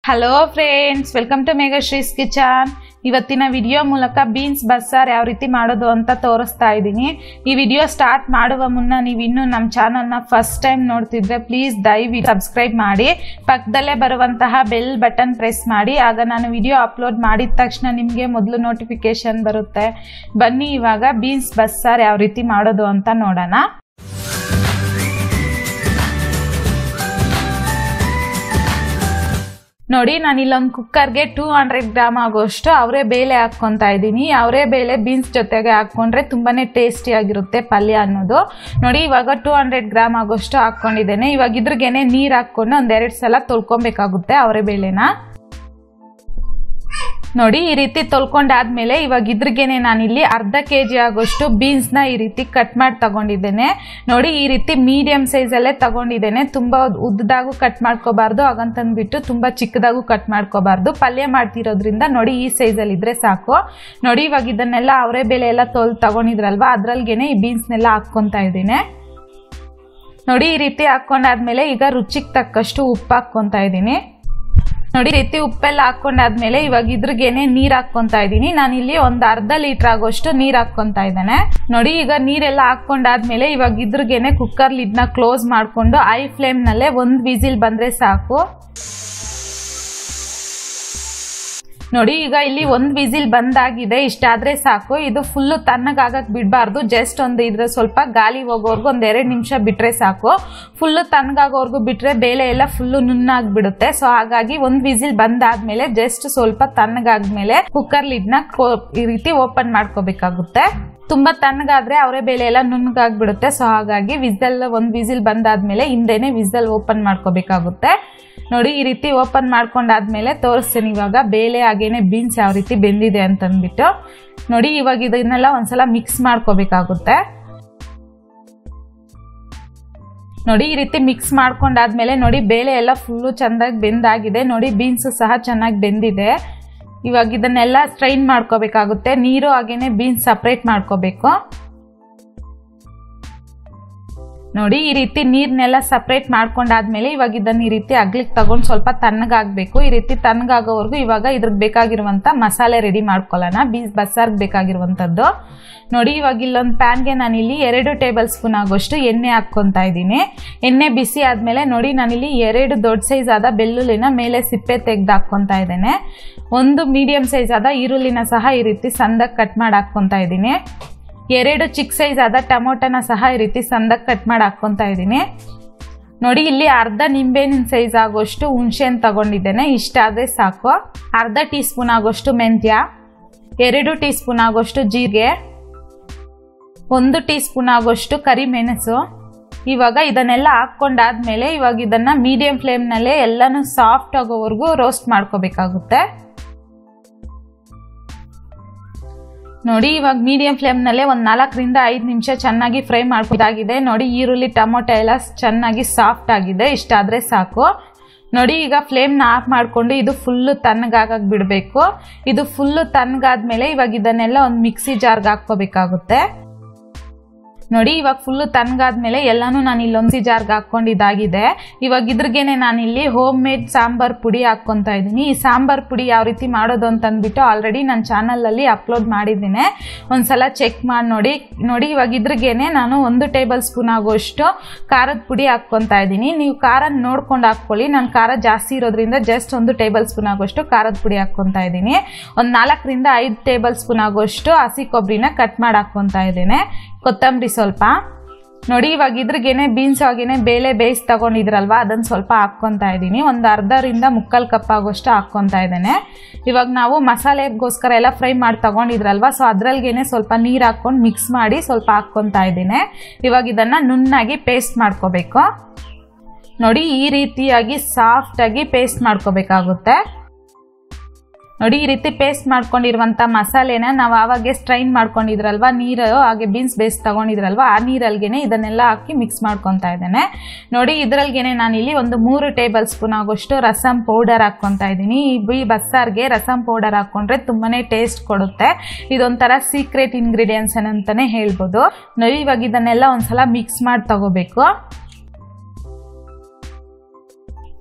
hello friends welcome to Meghashree's kitchen ಇವತ್ತಿನ video ಮೂಲಕ beans ಬಸ್ಸಾರ್ ಯಾವ ರೀತಿ ಮಾಡೋದು ಅಂತ ತೋರಿಸ್ತಾ ಇದ್ದೀನಿ ಈ ವಿಡಿಯೋ ಸ್ಟಾರ್ಟ್ ಮಾಡುವ ಮುನ್ನ ನೀವು ಇನ್ನೂ ನಮ್ಮ ಚಾನಲ್ನ ಫಸ್ಟ್ ಟೈಮ್ ನೋಡ್ತಿದ್ರೆ ಪ್ಲೀಸ್ ದಯವಿಟ್ಟು ಸಬ್ಸ್ಕ್ರೈಬ್ ಮಾಡಿ ಪಕ್ಕದಲ್ಲೇ ಬರುವಂತಹ ಬೆಲ್ ಬಟನ್ ಪ್ರೆಸ್ ಮಾಡಿ ಆಗ ನಾನು ವಿಡಿಯೋ ಅಪ್ಲೋಡ್ ಮಾಡಿದ ತಕ್ಷಣ ನಿಮಗೆ ಮೊದಲು ನೋಟಿಫಿಕೇಶನ್ ಬರುತ್ತೆ ಬನ್ನಿ ಇವಾಗ ಬೀನ್ಸ್ ಬಸ್ಸಾರ್ ಯಾವ ರೀತಿ ಮಾಡೋದು ಅಂತ ನೋಡೋಣ ನೋಡಿ ನಾನು ಇಲ್ಲೊಂದು ಕುಕ್ಕರ್ಗೆ ಟೂ ಹಂಡ್ರೆಡ್ ಗ್ರಾಮ್ ಆಗೋಷ್ಟು ಅವರೇ ಬೇಳೆ ಹಾಕ್ಕೊತಾ ಇದ್ದೀನಿ ಅವರೇ ಬೇಳೆ ಬೀನ್ಸ್ ಜೊತೆಗೆ ಹಾಕ್ಕೊಂಡ್ರೆ ತುಂಬಾ ಟೇಸ್ಟಿಯಾಗಿರುತ್ತೆ ಪಲ್ಯ ಅನ್ನೋದು ನೋಡಿ ಇವಾಗ ಟೂ ಹಂಡ್ರೆಡ್ ಗ್ರಾಮ್ ಆಗೋಷ್ಟು ಹಾಕ್ಕೊಂಡಿದ್ದೇನೆ ಇವಾಗ ಇದ್ರಿಗೇನೆ ನೀರು ಹಾಕ್ಕೊಂಡು ಒಂದೆರಡು ಸಲ ತೊಳ್ಕೊಬೇಕಾಗುತ್ತೆ ಅವರೇ ಬೇಳೆನ ನೋಡಿ ಈ ರೀತಿ ತೊಳ್ಕೊಂಡಾದ್ಮೇಲೆ ಇವಾಗ ಇದ್ರಿಗೇನೆ ನಾನಿಲ್ಲಿ ಅರ್ಧ ಕೆ ಜಿ ಆಗೋಷ್ಟು ಬೀನ್ಸ್ನ ಈ ರೀತಿ ಕಟ್ ಮಾಡಿ ತಗೊಂಡಿದ್ದೇನೆ ನೋಡಿ ಈ ರೀತಿ ಮೀಡಿಯಂ ಸೈಜಲ್ಲೇ ತಗೊಂಡಿದ್ದೇನೆ ತುಂಬ ಉದ್ದದಾಗೂ ಕಟ್ ಮಾಡ್ಕೋಬಾರ್ದು ಹಾಗಂತಂದ್ಬಿಟ್ಟು ತುಂಬ ಚಿಕ್ಕದಾಗೂ ಕಟ್ ಮಾಡ್ಕೋಬಾರ್ದು ಪಲ್ಯ ಮಾಡ್ತಿರೋದ್ರಿಂದ ನೋಡಿ ಈ ಸೈಜಲ್ಲಿ ಇದ್ರೆ ಸಾಕು ನೋಡಿ ಇವಾಗ ಇದನ್ನೆಲ್ಲ ಅವರೇ ಬೆಲೆ ಎಲ್ಲ ತೊಲ್ ತಗೊಂಡಿದ್ರಲ್ವಾ ಅದ್ರಲ್ಗೇನೆ ಈ ಬೀನ್ಸ್ನೆಲ್ಲ ಹಾಕ್ಕೊತಾ ಇದ್ದೀನಿ ನೋಡಿ ಈ ರೀತಿ ಹಾಕ್ಕೊಂಡಾದ್ಮೇಲೆ ಈಗ ರುಚಿಗೆ ತಕ್ಕಷ್ಟು ಉಪ್ಪು ಹಾಕ್ಕೊತಾ ಇದ್ದೀನಿ ನೋಡಿ ರೀತಿ ಉಪ್ಪೆಲ್ಲ ಹಾಕೊಂಡಾದ್ಮೇಲೆ ಇವಾಗ ಇದ್ರಿಗೇನೆ ನೀರ್ ಹಾಕೊಂತಾ ಇದ್ದೀನಿ ನಾನು ಇಲ್ಲಿ ಒಂದು ಅರ್ಧ ಲೀಟರ್ ಆಗೋಷ್ಟು ನೀರ್ ಹಾಕೊಂತಾ ಇದ್ದೇನೆ ನೋಡಿ ಈಗ ನೀರೆಲ್ಲ ಹಾಕೊಂಡಾದ್ಮೇಲೆ ಇವಾಗ ಇದ್ರಿಗೇನೆ ಕುಕ್ಕರ್ ಲಿಡ್ನ ಕ್ಲೋಸ್ ಮಾಡ್ಕೊಂಡು ಐ ಫ್ಲೇಮ್ ನಲ್ಲೇ ಒಂದ್ ವಿಸಿಲ್ ಬಂದ್ರೆ ಸಾಕು ನೋಡಿ ಈಗ ಇಲ್ಲಿ ಒಂದು ವಿಸಿಲ್ ಬಂದಾಗಿದೆ ಇಷ್ಟಾದ್ರೆ ಸಾಕು ಇದು ಫುಲ್ಲು ತಣ್ಣಗಾಗಕ್ ಬಿಡಬಾರ್ದು ಜಸ್ಟ್ ಒಂದು ಇದ್ರ ಸ್ವಲ್ಪ ಗಾಳಿ ಹೋಗೋವರೆಗೂ ಒಂದು ಎರಡು ನಿಮಿಷ ಬಿಟ್ರೆ ಸಾಕು ಫುಲ್ಲು ತಣ್ಣಗಾಗೋವರೆಗೂ ಬಿಟ್ರೆ ಬೇಳೆ ಎಲ್ಲ ಫುಲ್ಲು ನುಣ್ಣಾಗ್ಬಿಡುತ್ತೆ ಸೊ ಹಾಗಾಗಿ ಒಂದು ವಿಸಿಲ್ ಬಂದಾದ್ಮೇಲೆ ಜಸ್ಟ್ ಸ್ವಲ್ಪ ತಣ್ಣಗಾದ್ಮೇಲೆ ಕುಕ್ಕರ್ ಲಿಡ್ನ ಈ ರೀತಿ ಓಪನ್ ಮಾಡ್ಕೋಬೇಕಾಗುತ್ತೆ ತುಂಬಾ ತಣ್ಣಗಾದ್ರೆ ಅವರೇ ಬೇಳೆ ಎಲ್ಲ ನುಣ್ಣಗಾಗ್ಬಿಡುತ್ತೆ ಸೊ ಹಾಗಾಗಿ ವಿಸಲ್ ಒಂದು ವಿಸಿಲ್ ಬಂದಾದ್ಮೇಲೆ ಹಿಂದೆನೆ ವಿಸಲ್ ಓಪನ್ ಮಾಡ್ಕೋಬೇಕಾಗುತ್ತೆ ನೋಡಿ ಈ ರೀತಿ ಓಪನ್ ಮಾಡ್ಕೊಂಡಾದ್ಮೇಲೆ ತೋರಿಸ್ತೀನಿ ಇವಾಗ ಬೇಳೆ ಹಾಗೇನೆ ಬೀನ್ಸ್ ಯಾವ ರೀತಿ ಬೆಂದಿದೆ ಅಂತಂದ್ಬಿಟ್ಟು ನೋಡಿ ಇವಾಗ ಇದನ್ನೆಲ್ಲ ಒಂದ್ಸಲ ಮಿಕ್ಸ್ ಮಾಡ್ಕೋಬೇಕಾಗುತ್ತೆ ನೋಡಿ ಈ ರೀತಿ ಮಿಕ್ಸ್ ಮಾಡ್ಕೊಂಡಾದ್ಮೇಲೆ ನೋಡಿ ಬೇಳೆ ಎಲ್ಲ ಫುಲ್ಲು ಚೆಂದಾಗಿ ಬೆಂದಾಗಿದೆ ನೋಡಿ ಬೀನ್ಸ್ ಸಹ ಚೆನ್ನಾಗಿ ಬೆಂದಿದೆ ಇವಾಗ ಇದನ್ನೆಲ್ಲ ಸ್ಟ್ರೈನ್ ಮಾಡ್ಕೋಬೇಕಾಗುತ್ತೆ ನೀರು ಹಾಗೇನೆ ಬೀನ್ಸ್ ಸಪ್ರೇಟ್ ಮಾಡ್ಕೋಬೇಕು ನೋಡಿ ಈ ರೀತಿ ನೀರ್ನೆಲ್ಲ ಸಪ್ರೇಟ್ ಮಾಡ್ಕೊಂಡಾದ್ಮೇಲೆ ಇವಾಗ ಇದನ್ನ ಈ ರೀತಿ ಅಗ್ಲಿಕ್ಕೆ ತಗೊಂಡು ಸ್ವಲ್ಪ ತಣ್ಣಗಾಗಬೇಕು ಈ ರೀತಿ ತಣ್ಣಗಾಗೋವರೆಗೂ ಇವಾಗ ಇದ್ರಿಗೆ ಬೇಕಾಗಿರುವಂತ ಮಸಾಲೆ ರೆಡಿ ಮಾಡ್ಕೊಳ್ಳೋಣ ಬೀನ್ಸ್ ಬಸ್ಸಾರ್ಗೆ ಬೇಕಾಗಿರುವಂಥದ್ದು ನೋಡಿ ಇವಾಗ ಇಲ್ಲೊಂದು ಪ್ಯಾನ್ಗೆ ನಾನಿಲ್ಲಿ ಎರಡು ಟೇಬಲ್ ಸ್ಪೂನ್ ಆಗೋಷ್ಟು ಎಣ್ಣೆ ಹಾಕ್ಕೊತಾ ಇದ್ದೀನಿ ಎಣ್ಣೆ ಬಿಸಿ ಆದಮೇಲೆ ನೋಡಿ ನಾನಿಲ್ಲಿ ಎರಡು ದೊಡ್ಡ ಸೈಜ್ ಆದ ಬೆಳ್ಳುಳ್ಳಿನ ಮೇಲೆ ಸಿಪ್ಪೆ ತೆಗೆದು ಹಾಕ್ಕೊತಾ ಇದ್ದೇನೆ ಒಂದು ಮೀಡಿಯಂ ಸೈಜ್ ಆದ ಈರುಳ್ಳಿನ ಸಹ ಈ ರೀತಿ ಸಂದಾಗಿ ಕಟ್ ಮಾಡಿ ಹಾಕ್ಕೊತಾ ಇದ್ದೀನಿ ಎರಡು ಚಿಕ್ಕ ಸೈಜ್ ಆದ ಟೊಮೊಟೊನ ಸಹ ಈ ರೀತಿ ಸಂದಾಗಿ ಕಟ್ ಮಾಡಿ ಹಾಕ್ಕೊತಾ ಇದ್ದೀನಿ ನೋಡಿ ಇಲ್ಲಿ ಅರ್ಧ ನಿಂಬೆಹಣ್ಣಿನ ಸೈಜ್ ಆಗೋಷ್ಟು ಹುಣಸೆಹಣ್ಣು ತಗೊಂಡಿದ್ದೇನೆ ಇಷ್ಟಾದರೆ ಸಾಕು ಅರ್ಧ ಟೀ ಸ್ಪೂನ್ ಆಗೋಷ್ಟು ಮೆಂತ್ಯ ಎರಡು ಟೀ ಸ್ಪೂನ್ ಆಗೋಷ್ಟು ಜೀರಿಗೆ ಒಂದು ಟೀ ಸ್ಪೂನ್ ಆಗೋಷ್ಟು ಕರಿಮೆಣಸು ಇವಾಗ ಇದನ್ನೆಲ್ಲ ಹಾಕ್ಕೊಂಡಾದ್ಮೇಲೆ ಇವಾಗ ಇದನ್ನು ಮೀಡಿಯಂ ಫ್ಲೇಮ್ನಲ್ಲೇ ಎಲ್ಲನೂ ಸಾಫ್ಟ್ ಆಗೋವರೆಗೂ ರೋಸ್ಟ್ ಮಾಡ್ಕೋಬೇಕಾಗುತ್ತೆ ನೋಡಿ ಇವಾಗ ಮೀಡಿಯಂ ಫ್ಲೇಮ್ನಲ್ಲೇ ಒಂದು ನಾಲ್ಕರಿಂದ ಐದು ನಿಮಿಷ ಚೆನ್ನಾಗಿ ಫ್ರೈ ಮಾಡ್ಕೋದಾಗಿದೆ ನೋಡಿ ಈರುಳ್ಳಿ ಟೊಮೊಟೊ ಎಲ್ಲ ಚೆನ್ನಾಗಿ ಸಾಫ್ಟ್ ಆಗಿದೆ ಇಷ್ಟಾದರೆ ಸಾಕು ನೋಡಿ ಈಗ ಫ್ಲೇಮ್ನ ಆಫ್ ಮಾಡಿಕೊಂಡು ಇದು ಫುಲ್ಲು ತಣ್ಣಗಾಗಕ್ಕೆ ಬಿಡಬೇಕು ಇದು ಫುಲ್ಲು ತಣ್ಣಗಾದ್ಮೇಲೆ ಇವಾಗ ಇದನ್ನೆಲ್ಲ ಒಂದು ಮಿಕ್ಸಿ ಜಾರ್ಗೆ ಹಾಕ್ಕೋಬೇಕಾಗುತ್ತೆ ನೋಡಿ ಇವಾಗ ಫುಲ್ಲು ತಣ್ಣಗಾದ್ಮೇಲೆ ಎಲ್ಲಾನು ನಾನು ಇಲ್ಲೊಂದು ಜಾರ್ಗೆ ಹಾಕ್ಕೊಂಡಿದ್ದಾಗಿದೆ ಇವಾಗ ಇದ್ರಿಗೇನೆ ನಾನಿಲ್ಲಿ ಹೋಮ್ ಮೇಡ್ ಸಾಂಬಾರ್ ಪುಡಿ ಹಾಕ್ಕೊತಾ ಇದ್ದೀನಿ ಈ ಸಾಂಬಾರ್ ಪುಡಿ ಯಾವ ರೀತಿ ಮಾಡೋದು ಅಂತಂದ್ಬಿಟ್ಟು ಆಲ್ರೆಡಿ ನನ್ನ ಚಾನಲಲ್ಲಿ ಅಪ್ಲೋಡ್ ಮಾಡಿದ್ದೀನಿ ಒಂದ್ಸಲ ಚೆಕ್ ಮಾಡಿ ನೋಡಿ ನೋಡಿ ಇವಾಗ ಇದ್ರಿಗೇನೆ ನಾನು ಒಂದು ಟೇಬಲ್ ಸ್ಪೂನ್ ಆಗೋಷ್ಟು ಖಾರದ ಪುಡಿ ಹಾಕ್ಕೊತಾ ಇದ್ದೀನಿ ನೀವು ಖಾರ ನೋಡ್ಕೊಂಡು ಹಾಕ್ಕೊಳ್ಳಿ ನಾನು ಖಾರ ಜಾಸ್ತಿ ಇರೋದ್ರಿಂದ ಜಸ್ಟ್ ಒಂದು ಟೇಬಲ್ ಸ್ಪೂನ್ ಆಗೋಷ್ಟು ಖಾರದ ಪುಡಿ ಹಾಕ್ಕೊತಾ ಇದ್ದೀನಿ ಒಂದು ನಾಲ್ಕರಿಂದ ಐದು ಟೇಬಲ್ ಸ್ಪೂನ್ ಆಗೋಷ್ಟು ಹಸಿ ಕೊಬ್ಬರಿನ ಕಟ್ ಮಾಡಿ ಹಾಕ್ಕೊತಾ ಇದ್ದೇನೆ ಕೊತ್ತಂಬರಿ ಸ್ವಲ್ಪ ನೋಡಿ ಇವಾಗ ಇದ್ರಿಗೇನೆ ಬೀನ್ಸ್ ಆಗೇನೆ ಬೇಳೆ ಬೇಯಿಸಿ ತಗೊಂಡಿದ್ರಲ್ವ ಅದನ್ನು ಸ್ವಲ್ಪ ಹಾಕ್ಕೊತಾ ಇದ್ದೀನಿ ಒಂದು ಅರ್ಧರಿಂದ ಮುಕ್ಕಾಲು ಕಪ್ ಆಗೋಷ್ಟು ಹಾಕ್ಕೊತಾ ಇದ್ದೇನೆ ಇವಾಗ ನಾವು ಮಸಾಲೆಗೋಸ್ಕರ ಎಲ್ಲ ಫ್ರೈ ಮಾಡಿ ತಗೊಂಡಿದ್ರಲ್ವ ಸೊ ಅದ್ರಲ್ಗೇನೆ ಸ್ವಲ್ಪ ನೀರು ಹಾಕ್ಕೊಂಡು ಮಿಕ್ಸ್ ಮಾಡಿ ಸ್ವಲ್ಪ ಹಾಕ್ಕೊತಾ ಇದ್ದೀನಿ ಇವಾಗ ಇದನ್ನು ನುಣ್ಣಾಗಿ ಪೇಸ್ಟ್ ಮಾಡ್ಕೋಬೇಕು ನೋಡಿ ಈ ರೀತಿಯಾಗಿ ಸಾಫ್ಟಾಗಿ ಪೇಸ್ಟ್ ಮಾಡ್ಕೋಬೇಕಾಗುತ್ತೆ ನೋಡಿ ಈ ರೀತಿ ಪೇಸ್ಟ್ ಮಾಡ್ಕೊಂಡಿರುವಂಥ ಮಸಾಲೆನ ನಾವು ಆವಾಗೆ ಸ್ಟ್ರೈನ್ ಮಾಡ್ಕೊಂಡಿದ್ರಲ್ವ ನೀರು ಹಾಗೆ ಬೀನ್ಸ್ ಬೇಸ್ ತಗೊಂಡಿದ್ರಲ್ವ ಆ ನೀರಲ್ಗೆನೆ ಇದನ್ನೆಲ್ಲ ಹಾಕಿ ಮಿಕ್ಸ್ ಮಾಡ್ಕೊತಾ ಇದ್ದೇನೆ ನೋಡಿ ಇದರಲ್ಗೆನೆ ನಾನಿಲ್ಲಿ ಒಂದು ಮೂರು ಟೇಬಲ್ ಸ್ಪೂನ್ ಆಗೋಷ್ಟು ರಸಮ್ ಪೌಡರ್ ಹಾಕ್ಕೊತಾ ಇದ್ದೀನಿ ಈ ಬಸ್ಸಾರ್ಗೆ ರಸಮ್ ಪೌಡರ್ ಹಾಕ್ಕೊಂಡ್ರೆ ತುಂಬಾ ಟೇಸ್ಟ್ ಕೊಡುತ್ತೆ ಇದೊಂಥರ ಸೀಕ್ರೆಟ್ ಇಂಗ್ರೀಡಿಯೆಂಟ್ಸ್ ಅಂತಲೇ ಹೇಳ್ಬೋದು ನೋಡಿ ಇವಾಗ ಇದನ್ನೆಲ್ಲ ಒಂದ್ಸಲ ಮಿಕ್ಸ್ ಮಾಡಿ ತಗೋಬೇಕು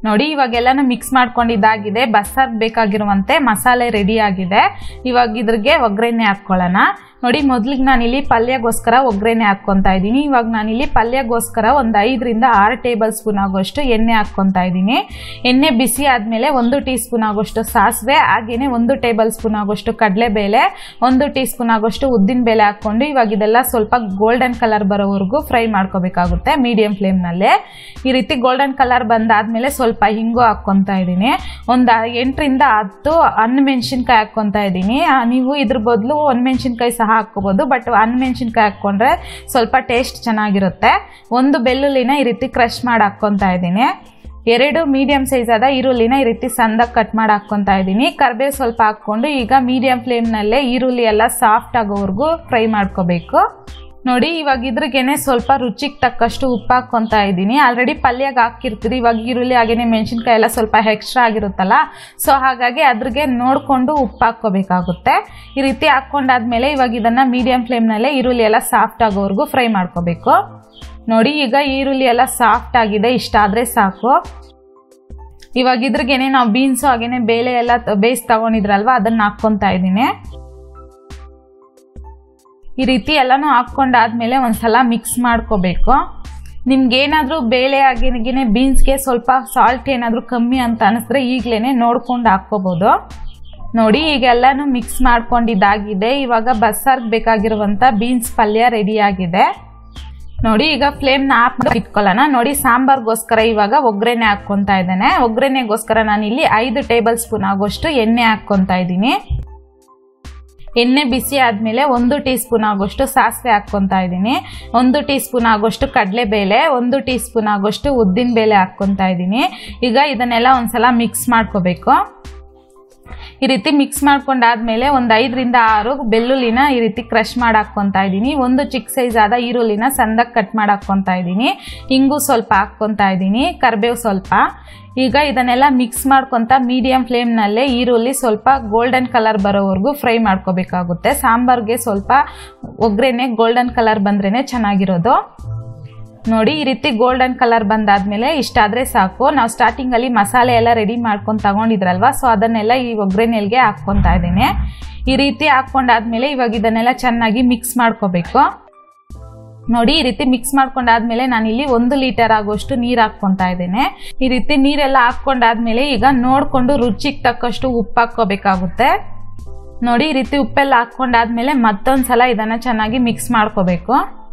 ನೋಡಿ ಇವಾಗೆಲ್ಲನೂ ಮಿಕ್ಸ್ ಮಾಡ್ಕೊಂಡಿದ್ದಾಗಿದೆ ಬಸ್ಸಾರ್ಗೆ ಬೇಕಾಗಿರುವಂತೆ ಮಸಾಲೆ ರೆಡಿ ಆಗಿದೆ ಇವಾಗ ಇದ್ರಿಗೆ ಒಗ್ಗರಣೆ ಹಾಕ್ಕೊಳ್ಳೋಣ ನೋಡಿ ಮೊದ್ಲಿಗೆ ನಾನಿಲ್ಲಿ ಪಲ್ಯಗೋಸ್ಕರ ಒಗ್ಗರಣೆ ಹಾಕ್ಕೊತಾ ಇದ್ದೀನಿ ಇವಾಗ ನಾನಿಲ್ಲಿ ಪಲ್ಯಗೋಸ್ಕರ ಒಂದು ಐದರಿಂದ ಆರು ಟೇಬಲ್ ಸ್ಪೂನ್ ಆಗೋಷ್ಟು ಎಣ್ಣೆ ಹಾಕ್ಕೊತಾ ಇದ್ದೀನಿ ಎಣ್ಣೆ ಬಿಸಿ ಆದಮೇಲೆ ಒಂದು ಟೀ ಸ್ಪೂನ್ ಆಗೋಷ್ಟು ಸಾಸಿವೆ ಹಾಗೆಯೇ ಒಂದು ಟೇಬಲ್ ಸ್ಪೂನ್ ಆಗೋಷ್ಟು ಕಡಲೆಬೇಳೆ ಒಂದು ಟೀ ಸ್ಪೂನ್ ಆಗೋಷ್ಟು ಉದ್ದಿನ ಬೇಳೆ ಹಾಕ್ಕೊಂಡು ಇವಾಗ ಇದೆಲ್ಲ ಸ್ವಲ್ಪ ಗೋಲ್ಡನ್ ಕಲರ್ ಬರೋವರೆಗೂ ಫ್ರೈ ಮಾಡ್ಕೋಬೇಕಾಗುತ್ತೆ ಮೀಡಿಯಂ ಫ್ಲೇಮ್ನಲ್ಲೇ ಈ ರೀತಿ ಗೋಲ್ಡನ್ ಕಲರ್ ಬಂದಾದಮೇಲೆ ಸ್ವಲ್ಪ ಹಿಂಗು ಹಾಕ್ಕೊತಾ ಇದ್ದೀನಿ ಒಂದು ಎಂಟರಿಂದ ಹತ್ತು ಹಣ್ಣು ಮೆಣಸಿನ್ಕಾಯಿ ಹಾಕ್ಕೊತಾ ಇದ್ದೀನಿ ಆ, ನೀವು ಇದ್ರ ಬದಲು ಒಣಮೆಣ್ಸಿನ್ಕಾಯಿ ಸಹ ಹಾಕ್ಕೋಬೋದು ಬಟ್ ಹಣ್ಣುಮೆಣ್ಸಿನ್ಕಾಯಿ ಹಾಕ್ಕೊಂಡ್ರೆ ಸ್ವಲ್ಪ ಟೇಸ್ಟ್ ಚೆನ್ನಾಗಿರುತ್ತೆ ಒಂದು ಬೆಳ್ಳುಳ್ಳಿನ ಈ ರೀತಿ ಕ್ರಷ್ ಮಾಡಿ ಹಾಕ್ಕೊತಾ ಇದ್ದೀನಿ ಎರಡು ಮೀಡಿಯಂ ಸೈಜ್ ಆದ ಈರುಳ್ಳಿನ ಈ ರೀತಿ ಸಣ್ಣದಾಗಿ ಕಟ್ ಮಾಡಿ ಹಾಕ್ಕೊತಾ ಇದ್ದೀನಿ ಕರ್ಬೇವು ಸ್ವಲ್ಪ ಹಾಕ್ಕೊಂಡು ಈಗ ಮೀಡಿಯಂ ಫ್ಲೇಮ್ನಲ್ಲೇ ಈರುಳ್ಳಿ ಎಲ್ಲ ಸಾಫ್ಟ್ ಆಗೋವರೆಗೂ ಫ್ರೈ ಮಾಡ್ಕೋಬೇಕು ನೋಡಿ ಇವಾಗ ಇದ್ರಿಗೇನೆ ಸ್ವಲ್ಪ ರುಚಿಗೆ ತಕ್ಕಷ್ಟು ಉಪ್ಪು ಹಾಕ್ಕೊತಾ ಇದ್ದೀನಿ ಆಲ್ರೆಡಿ ಪಲ್ಯಗೆ ಹಾಕಿರ್ತೀರಿ ಇವಾಗ ಈರುಳ್ಳಿ ಹಾಗೇನೆ ಮೆಣಸಿನ್ಕಾಯಿ ಎಲ್ಲ ಸ್ವಲ್ಪ ಎಕ್ಸ್ಟ್ರಾ ಆಗಿರುತ್ತಲ್ಲ ಸೊ ಹಾಗಾಗಿ ಅದ್ರಿಗೆ ನೋಡಿಕೊಂಡು ಉಪ್ಪು ಹಾಕ್ಕೋಬೇಕಾಗುತ್ತೆ ಈ ರೀತಿ ಹಾಕ್ಕೊಂಡಾದ್ಮೇಲೆ ಇವಾಗ ಇದನ್ನು ಮೀಡಿಯಂ ಫ್ಲೇಮ್ನಲ್ಲೇ ಈರುಳ್ಳಿ ಎಲ್ಲ ಸಾಫ್ಟ್ ಆಗೋವರೆಗೂ ಫ್ರೈ ಮಾಡ್ಕೋಬೇಕು ನೋಡಿ ಈಗ ಈರುಳ್ಳಿ ಎಲ್ಲ ಸಾಫ್ಟ್ ಆಗಿದೆ ಇಷ್ಟ ಆದರೆ ಸಾಕು ಇವಾಗ ಇದ್ರಿಗೇನೆ ನಾವು ಬೀನ್ಸು ಹಾಗೇನೆ ಬೇಳೆ ಎಲ್ಲ ಬೇಯಿಸಿ ತಗೊಂಡಿದ್ರಲ್ವ ಅದನ್ನು ಹಾಕ್ಕೊತಾ ಇದ್ದೀನಿ ಈ ರೀತಿ ಎಲ್ಲನೂ ಹಾಕ್ಕೊಂಡಾದ್ಮೇಲೆ ಒಂದ್ಸಲ ಮಿಕ್ಸ್ ಮಾಡ್ಕೋಬೇಕು ನಿಮ್ಗೇನಾದರೂ ಬೇಳೆ ಆಗಿನೇ ಬೀನ್ಸ್ಗೆ ಸ್ವಲ್ಪ ಸಾಲ್ಟ್ ಏನಾದರೂ ಕಮ್ಮಿ ಅಂತ ಅನಿಸಿದ್ರೆ ಈಗಲೇ ನೋಡ್ಕೊಂಡು ಹಾಕ್ಕೋಬೋದು ನೋಡಿ ಈಗ ಎಲ್ಲನೂ ಮಿಕ್ಸ್ ಮಾಡ್ಕೊಂಡಿದ್ದಾಗಿದೆ ಇವಾಗ ಬಸ್ಸಾರ್ಗೆ ಬೇಕಾಗಿರುವಂಥ ಬೀನ್ಸ್ ಪಲ್ಯ ರೆಡಿಯಾಗಿದೆ ನೋಡಿ ಈಗ ಫ್ಲೇಮ್ನ ಆಫ್ ಮಾಡಿ ಇಟ್ಕೊಳ್ಳೋಣ ನೋಡಿ ಸಾಂಬಾರ್ಗೋಸ್ಕರ ಇವಾಗ ಒಗ್ಗರಣೆ ಹಾಕ್ಕೊತಾ ಇದ್ದೇನೆ ಒಗ್ಗರಣೆಗೋಸ್ಕರ ನಾನಿಲ್ಲಿ ಐದು ಟೇಬಲ್ ಸ್ಪೂನ್ ಆಗೋಷ್ಟು ಎಣ್ಣೆ ಹಾಕ್ಕೊತಾ ಇದ್ದೀನಿ ಎಣ್ಣೆ ಬಿಸಿ ಆದಮೇಲೆ ಒಂದು ಟೀ ಸ್ಪೂನ್ ಆಗೋಷ್ಟು ಸಾಸಿವೆ ಹಾಕ್ಕೊತಾ ಇದ್ದೀನಿ ಒಂದು ಟೀ ಸ್ಪೂನ್ ಆಗೋಷ್ಟು ಕಡಲೆಬೇಳೆ ಒಂದು ಟೀ ಸ್ಪೂನ್ ಆಗೋಷ್ಟು ಉದ್ದಿನ ಬೇಳೆ ಹಾಕ್ಕೊತಾ ಇದ್ದೀನಿ ಈಗ ಇದನ್ನೆಲ್ಲ ಒಂದ್ಸಲ ಮಿಕ್ಸ್ ಮಾಡ್ಕೋಬೇಕು ಈ ರೀತಿ ಮಿಕ್ಸ್ ಮಾಡ್ಕೊಂಡಾದ್ಮೇಲೆ ಒಂದು ಐದರಿಂದ ಆರು ಬೆಳ್ಳುಳ್ಳಿನ ಈ ರೀತಿ ಕ್ರಷ್ ಮಾಡಿ ಹಾಕ್ಕೊತಾ ಇದ್ದೀನಿ ಒಂದು ಚಿಕ್ಕ ಸೈಜ್ ಆದ ಈರುಳ್ಳಿನ ಸಣ್ಣದಾಗಿ ಕಟ್ ಮಾಡಿ ಹಾಕ್ಕೊತಾ ಇದ್ದೀನಿ ಇಂಗು ಸ್ವಲ್ಪ ಹಾಕ್ಕೊತಾ ಇದ್ದೀನಿ ಕರಿಬೇವು ಸ್ವಲ್ಪ ಈಗ ಇದನ್ನೆಲ್ಲ ಮಿಕ್ಸ್ ಮಾಡ್ಕೊತ ಮೀಡಿಯಂ ಫ್ಲೇಮ್ನಲ್ಲೇ ಈರುಳ್ಳಿ ಸ್ವಲ್ಪ ಗೋಲ್ಡನ್ ಕಲರ್ ಬರೋವರೆಗೂ ಫ್ರೈ ಮಾಡ್ಕೋಬೇಕಾಗುತ್ತೆ ಸಾಂಬಾರ್ಗೆ ಸ್ವಲ್ಪ ಒಗ್ಗರಣೆ ಗೋಲ್ಡನ್ ಕಲರ್ ಬಂದ್ರೇ ಚೆನ್ನಾಗಿರೋದು ನೋಡಿ ಈ ರೀತಿ ಗೋಲ್ಡನ್ ಕಲರ್ ಬಂದಾದ್ಮೇಲೆ ಇಷ್ಟಾದರೆ ಸಾಕು ನಾವು ಸ್ಟಾರ್ಟಿಂಗಲ್ಲಿ ಮಸಾಲೆ ಎಲ್ಲ ರೆಡಿ ಮಾಡ್ಕೊಂಡು ತಗೊಂಡಿದ್ರಲ್ವ ಸೊ ಅದನ್ನೆಲ್ಲ ಈ ಒಗ್ಗರಣೆಲ್ಗೆ ಹಾಕ್ಕೊತಾ ಇದ್ದೀನಿ ಈ ರೀತಿ ಹಾಕ್ಕೊಂಡಾದ್ಮೇಲೆ ಇವಾಗ ಇದನ್ನೆಲ್ಲ ಚೆನ್ನಾಗಿ ಮಿಕ್ಸ್ ಮಾಡ್ಕೋಬೇಕು ನೋಡಿ ಈ ರೀತಿ ಮಿಕ್ಸ್ ಮಾಡ್ಕೊಂಡಾದ್ಮೇಲೆ ನಾನಿಲ್ಲಿ ಒಂದು ಲೀಟರ್ ಆಗುವಷ್ಟು ನೀರು ಹಾಕ್ಕೊತಾ ಇದ್ದೇನೆ ಈ ರೀತಿ ನೀರೆಲ್ಲ ಹಾಕ್ಕೊಂಡಾದ್ಮೇಲೆ ಈಗ ನೋಡಿಕೊಂಡು ರುಚಿಗೆ ತಕ್ಕಷ್ಟು ಉಪ್ಪು ಹಾಕ್ಕೋಬೇಕಾಗುತ್ತೆ ನೋಡಿ ಈ ರೀತಿ ಉಪ್ಪೆಲ್ಲ ಹಾಕ್ಕೊಂಡಾದ್ಮೇಲೆ ಮತ್ತೊಂದು ಸಲ ಇದನ್ನು ಚೆನ್ನಾಗಿ ಮಿಕ್ಸ್ ಮಾಡ್ಕೋಬೇಕು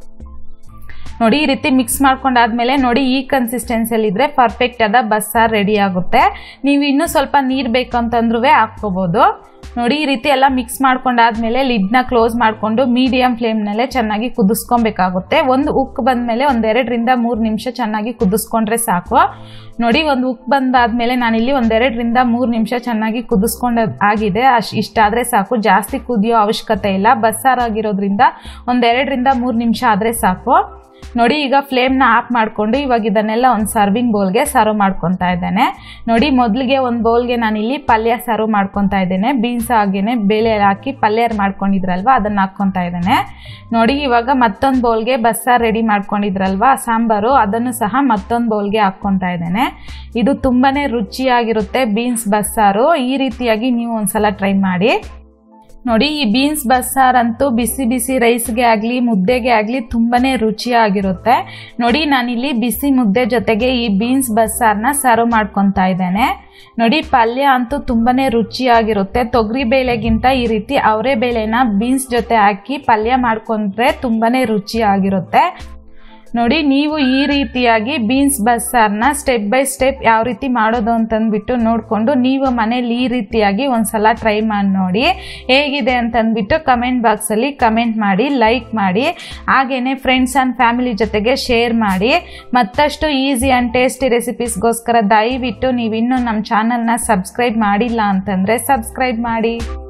ನೋಡಿ ಈ ರೀತಿ ಮಿಕ್ಸ್ ಮಾಡ್ಕೊಂಡಾದ್ಮೇಲೆ ನೋಡಿ ಈ ಕನ್ಸಿಸ್ಟೆನ್ಸಿಯಲ್ಲಿ ಇದ್ರೆ ಪರ್ಫೆಕ್ಟ್ ಆದ ಬಸ್ಸಾರು ರೆಡಿ ಆಗುತ್ತೆ ನೀವು ಇನ್ನೂ ಸ್ವಲ್ಪ ನೀರು ಬೇಕಂತಂದ್ರೂ ಹಾಕ್ಕೋಬೋದು ನೋಡಿ ಈ ರೀತಿ ಎಲ್ಲ ಮಿಕ್ಸ್ ಮಾಡ್ಕೊಂಡಾದ್ಮೇಲೆ ಲಿಡ್ನ ಕ್ಲೋಸ್ ಮಾಡಿಕೊಂಡು ಮೀಡಿಯಂ ಫ್ಲೇಮ್ನಲ್ಲೇ ಚೆನ್ನಾಗಿ ಕುದಿಸ್ಕೊಬೇಕಾಗುತ್ತೆ ಒಂದು ಉಕ್ ಬಂದಮೇಲೆ ಒಂದೆರಡರಿಂದ ಮೂರು ನಿಮಿಷ ಚೆನ್ನಾಗಿ ಕುದಿಸ್ಕೊಂಡ್ರೆ ಸಾಕು ನೋಡಿ ಒಂದು ಉಕ್ ಬಂದಾದ್ಮೇಲೆ ನಾನಿಲ್ಲಿ ಒಂದೆರಡರಿಂದ ಮೂರು ನಿಮಿಷ ಚೆನ್ನಾಗಿ ಕುದಿಸ್ಕೊಂಡು ಆಗಿದೆ ಅಷ್ಟು ಇಷ್ಟಾದರೆ ಸಾಕು ಜಾಸ್ತಿ ಕುದಿಯೋ ಅವಶ್ಯಕತೆ ಇಲ್ಲ ಬಸ್ಸಾರಾಗಿರೋದ್ರಿಂದ ಒಂದೆರಡರಿಂದ ಮೂರು ನಿಮಿಷ ಆದರೆ ಸಾಕು ನೋಡಿ ಈಗ ಫ್ಲೇಮ್ನ ಆಫ್ ಮಾಡಿಕೊಂಡು ಇವಾಗ ಇದನ್ನೆಲ್ಲ ಒಂದು ಸರ್ವಿಂಗ್ ಬೌಲ್ಗೆ ಸರ್ವ್ ಮಾಡ್ಕೊತಾ ಇದ್ದೇನೆ ನೋಡಿ ಮೊದಲಿಗೆ ಒಂದು ಬೌಲ್ಗೆ ನಾನಿಲ್ಲಿ ಪಲ್ಯ ಸರ್ವ್ ಮಾಡ್ಕೊತಾ ಇದ್ದೇನೆ ಬೀನ್ಸ್ ಹಾಗೇನೆ ಬೇಳೆ ಹಾಕಿ ಪಲ್ಯ ಮಾಡ್ಕೊಂಡಿದ್ರಲ್ವ ಅದನ್ನು ಹಾಕ್ಕೊತಾ ಇದ್ದೇನೆ ನೋಡಿ ಇವಾಗ ಮತ್ತೊಂದು ಬೌಲ್ಗೆ ಬಸ್ಸಾರು ರೆಡಿ ಮಾಡ್ಕೊಂಡಿದ್ರಲ್ವ ಸಾಂಬಾರು ಅದನ್ನು ಸಹ ಮತ್ತೊಂದು ಬೌಲ್ಗೆ ಹಾಕ್ಕೊತಾ ಇದ್ದೇನೆ ಇದು ತುಂಬಾ ರುಚಿಯಾಗಿರುತ್ತೆ ಬೀನ್ಸ್ ಬಸ್ಸಾರು ಈ ರೀತಿಯಾಗಿ ನೀವು ಒಂದ್ಸಲ ಟ್ರೈ ಮಾಡಿ ನೋಡಿ ಈ ಬೀನ್ಸ್ ಬಸ್ಸಾರ್ ಅಂತೂ ಬಿಸಿ ಬಿಸಿ ರೈಸ್ಗೆ ಆಗಲಿ ಮುದ್ದೆಗೆ ಆಗಲಿ ತುಂಬಾ ರುಚಿಯಾಗಿರುತ್ತೆ ನೋಡಿ ನಾನಿಲ್ಲಿ ಬಿಸಿ ಮುದ್ದೆ ಜೊತೆಗೆ ಈ ಬೀನ್ಸ್ ಬಸ್ಸಾರನ್ನ ಸರ್ವ್ ಮಾಡ್ಕೊತಾ ಇದ್ದೇನೆ ನೋಡಿ ಪಲ್ಯ ಅಂತೂ ತುಂಬಾ ರುಚಿಯಾಗಿರುತ್ತೆ ತೊಗರಿ ಬೇಳೆಗಿಂತ ಈ ರೀತಿ ಅವರೇ ಬೇಳೆನ ಬೀನ್ಸ್ ಜೊತೆ ಹಾಕಿ ಪಲ್ಯ ಮಾಡ್ಕೊಂಡ್ರೆ ತುಂಬಾ ರುಚಿಯಾಗಿರುತ್ತೆ ನೋಡಿ ನೀವು ಈ ರೀತಿಯಾಗಿ ಬೀನ್ಸ್ ಬಸ್ಸಾರನ್ನ ಸ್ಟೆಪ್ ಬೈ ಸ್ಟೆಪ್ ಯಾವ ರೀತಿ ಮಾಡೋದು ಅಂತಂದ್ಬಿಟ್ಟು ನೋಡಿಕೊಂಡು ನೀವು ಮನೇಲಿ ಈ ರೀತಿಯಾಗಿ ಒಂದ್ಸಲ ಟ್ರೈ ಮಾಡಿ ನೋಡಿ ಹೇಗಿದೆ ಅಂತಂದ್ಬಿಟ್ಟು ಕಮೆಂಟ್ ಬಾಕ್ಸಲ್ಲಿ ಕಮೆಂಟ್ ಮಾಡಿ ಲೈಕ್ ಮಾಡಿ ಹಾಗೆಯೇ ಫ್ರೆಂಡ್ಸ್ ಆ್ಯಂಡ್ ಫ್ಯಾಮಿಲಿ ಜೊತೆಗೆ ಶೇರ್ ಮಾಡಿ ಮತ್ತಷ್ಟು ಈಸಿ ಆ್ಯಂಡ್ ಟೇಸ್ಟಿ ರೆಸಿಪೀಸ್ಗೋಸ್ಕರ ದಯವಿಟ್ಟು ನೀವು ಇನ್ನೂ ನಮ್ಮ ಚಾನಲ್ನ ಸಬ್ಸ್ಕ್ರೈಬ್ ಮಾಡಿಲ್ಲ ಅಂತಂದರೆ ಸಬ್ಸ್ಕ್ರೈಬ್ ಮಾಡಿ